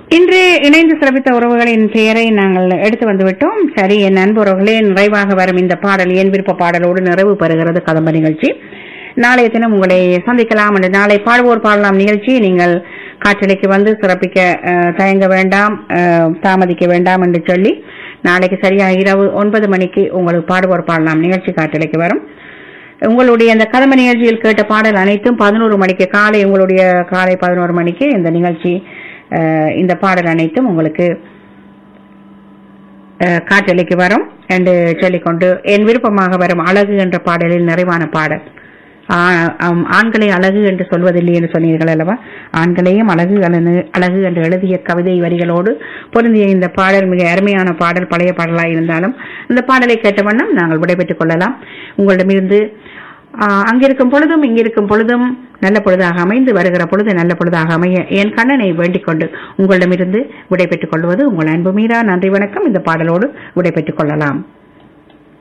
இன்று இணைந்து சிறப்பித்த உறவுகளின் பெயரை நாங்கள் எடுத்து வந்துவிட்டோம் சரி என் அன்பு உறவுகளே நிறைவாக வரும் இந்த பாடல் என் விருப்ப பாடலோடு நிறைவு பெறுகிறது கதம்ப நிகழ்ச்சி நாளைய தினம் உங்களை சந்திக்கலாம் என்று நாளை பாடுவோர் பாடலாம் நிகழ்ச்சி நீங்கள் காற்றலைக்கு வந்து சிறப்பிக்க அஹ், தயங்க வேண்டாம் அஹ், தாமதிக்க வேண்டாம் என்று சொல்லி நாளைக்கு சரியா இரவு ஒன்பது மணிக்கு உங்களுக்கு பாடுவோர் பாடலாம் நிகழ்ச்சி காற்றலைக்கு வரும் உங்களுடைய அந்த கதம்ப நிகழ்ச்சியில் கேட்ட பாடல் அனைத்தும் பதினோரு மணிக்கு காலை உங்களுடைய காலை பதினோரு மணிக்கு இந்த நிகழ்ச்சி அஹ், இந்த பாடல் அனைத்தும் உங்களுக்கு அஹ், காற்றலைக்கு வரும் என்று சொல்லிக்கொண்டு என் விருப்பமாக வரும் அழகு என்ற பாடலில் நிறைவான பாடல் ஆ- ஆம், ஆண்களை அழகு என்று சொல்வதில்லை என்று சொன்னீர்கள் அல்லவா ஆண்களையும் அழகு அழகு- அழகு என்று எழுதிய கவிதை வரிகளோடு பொருந்திய இந்த பாடல் மிக அருமையான பாடல் பழைய பாடலாக இருந்தாலும் இந்த பாடலை கேட்ட வண்ணம் நாங்கள் விடைபெற்றுக் கொள்ளலாம் உங்களிடமிருந்து ஆ, அங்கிருக்கும் பொழுதும் இங்கிருக்கும் பொழுதும் நல்ல பொழுதாக அமைந்து வருகிற பொழுது நல்ல பொழுதாக அமைய என் கண்ணனை வேண்டிக் கொண்டு உங்களிடமிருந்து விடைபெற்றுக் கொள்வது உங்கள் அன்பு மீரா நன்றி வணக்கம் இந்த பாடலோடு விடைபெற்றுக் கொள்ளலாம்